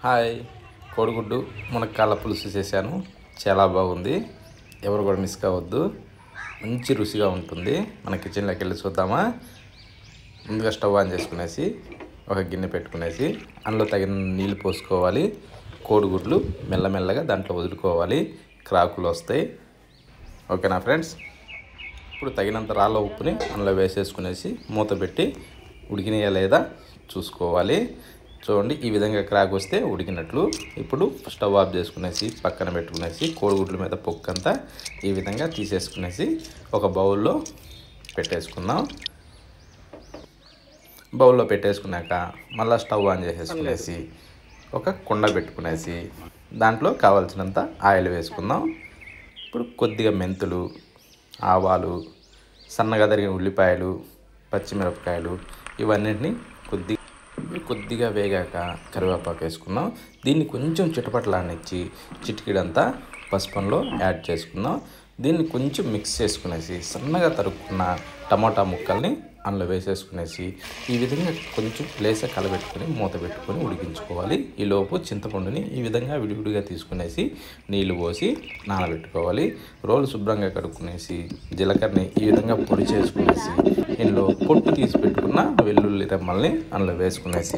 hi కోడిగుడ్డు మునక్కాళ్ళ పులుసు చేశాను చాలా బాగుంది ఎవరు కూడా మిస్ కావద్దు మంచి రుచిగా ఉంటుంది మన కిచెన్లోకి వెళ్ళి చూద్దామా ముందుగా స్టవ్ ఆన్ చేసుకునేసి ఒక గిన్నె పెట్టుకునేసి అందులో తగిన నీళ్ళు పోసుకోవాలి కోడిగుడ్లు మెల్లమెల్లగా దాంట్లో వదులుకోవాలి క్రాకులు వస్తాయి ఓకేనా ఫ్రెండ్స్ ఇప్పుడు తగినంత రాళ్ళ ఉప్పుని అందులో వేసేసుకునేసి మూత పెట్టి ఉడికినాయా లేదా చూసుకోవాలి చూడండి ఈ విధంగా క్రాక్ వస్తే ఉడికినట్లు ఇప్పుడు స్టవ్ ఆఫ్ చేసుకునేసి పక్కన పెట్టుకునేసి కోడిగుడ్ల మీద పొక్కంతా ఈ విధంగా తీసేసుకునేసి ఒక బౌల్లో పెట్టేసుకుందాం బౌల్లో పెట్టేసుకున్నాక మళ్ళీ స్టవ్ ఆన్ చేసేసుకునేసి ఒక కుండ పెట్టుకునేసి దాంట్లో కావాల్సినంత ఆయిల్ వేసుకుందాం ఇప్పుడు కొద్దిగా మెంతులు ఆవాలు సన్నగా తరిగిన ఉల్లిపాయలు పచ్చిమిరపకాయలు ఇవన్నిటిని కొద్ది కొద్దిగా వేగాక కరివేపాకు వేసుకుందాం దీన్ని కొంచెం చిటపటలానిచ్చి చిటికిడంతా పసుపంలో యాడ్ చేసుకుందాం దీన్ని కొంచెం మిక్స్ చేసుకునేసి సన్నగా తరుక్కున్న టమాటా ముక్కల్ని అందులో వేసేసుకునేసి ఈ విధంగా కొంచెం లేస కలబెట్టుకొని మూత పెట్టుకొని ఉడికించుకోవాలి ఈ లోపు చింతపండుని ఈ విధంగా విడివిడిగా తీసుకునేసి నీళ్లు పోసి నానబెట్టుకోవాలి రోలు శుభ్రంగా కడుక్కునేసి జీలకర్రని ఈ విధంగా పొడి చేసుకునేసి ఇందులో పొట్టు తీసి పెట్టుకున్న వెల్లుల్లి రెమ్మల్ని అందులో వేసుకునేసి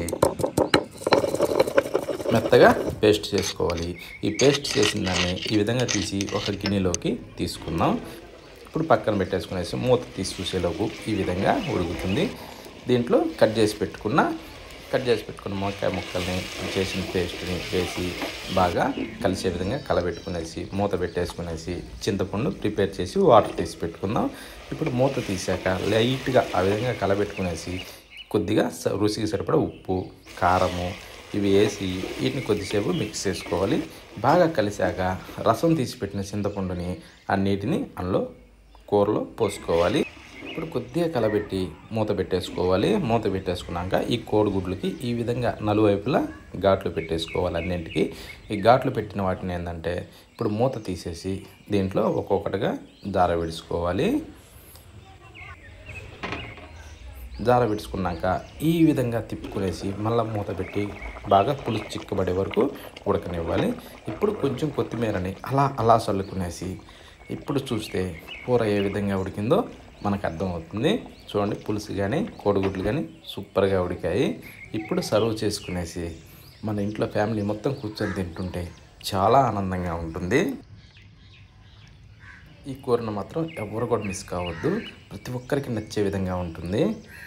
మెత్తగా పేస్ట్ చేసుకోవాలి ఈ పేస్ట్ చేసిన దాన్ని ఈ విధంగా తీసి ఒక గిన్నెలోకి తీసుకుందాం ఇప్పుడు పక్కన పెట్టేసుకునేసి మూత తీసి చూసేలోపు ఈ విధంగా ఉడుకుతుంది దీంట్లో కట్ చేసి పెట్టుకున్న కట్ చేసి పెట్టుకున్న మునక్కాయ ముక్కల్ని చేసిన పేస్ట్ని వేసి బాగా కలిసే విధంగా కలబెట్టుకునేసి మూత పెట్టేసుకునేసి చింతపండు ప్రిపేర్ చేసి వాటర్ తీసి పెట్టుకుందాం ఇప్పుడు మూత తీసాక లైట్గా ఆ విధంగా కలబెట్టుకునేసి కొద్దిగా స- రుచికి సరిపడా ఉప్పు కారము ఇవి వేసి వీటిని కొద్దిసేపు మిక్స్ చేసుకోవాలి బాగా కలిసాక రసం తీసి పెట్టిన చింతపండుని ఆ నీటిని అందులో కూరలో పోసుకోవాలి ఇప్పుడు కొద్దిగా కలబెట్టి మూత పెట్టేసుకోవాలి మూత పెట్టేసుకున్నాక ఈ కోడిగుడ్లకి ఈ విధంగా నలువైపులా ఘాట్లు పెట్టేసుకోవాలి అన్నింటికి ఈ ఘాట్లు పెట్టిన వాటిని ఏంటంటే ఇప్పుడు మూత తీసేసి దీంట్లో ఒక్కొక్కటిగా జార విడుచుకోవాలి జార విడుచుకున్నాక ఈ విధంగా తిప్పుకునేసి మళ్ళీ మూత పెట్టి బాగా పులుసు చిక్కబడే వరకు ఉడకనివ్వాలి ఇప్పుడు కొంచెం కొత్తిమీరని అలా అలా చల్లుకునేసి ఇప్పుడు చూస్తే కూర ఏ విధంగా ఉడికిందో మనకు అర్థమవుతుంది చూడండి పులుసు కానీ కోడిగుడ్లు కానీ సూపర్గా ఉడికాయి ఇప్పుడు సర్వ్ చేసుకునేసి మన ఇంట్లో ఫ్యామిలీ మొత్తం కూర్చొని తింటుంటే చాలా ఆనందంగా ఉంటుంది ఈ కూరను మాత్రం ఎవరు కూడా మిస్ కావద్దు ప్రతి ఒక్కరికి నచ్చే విధంగా ఉంటుంది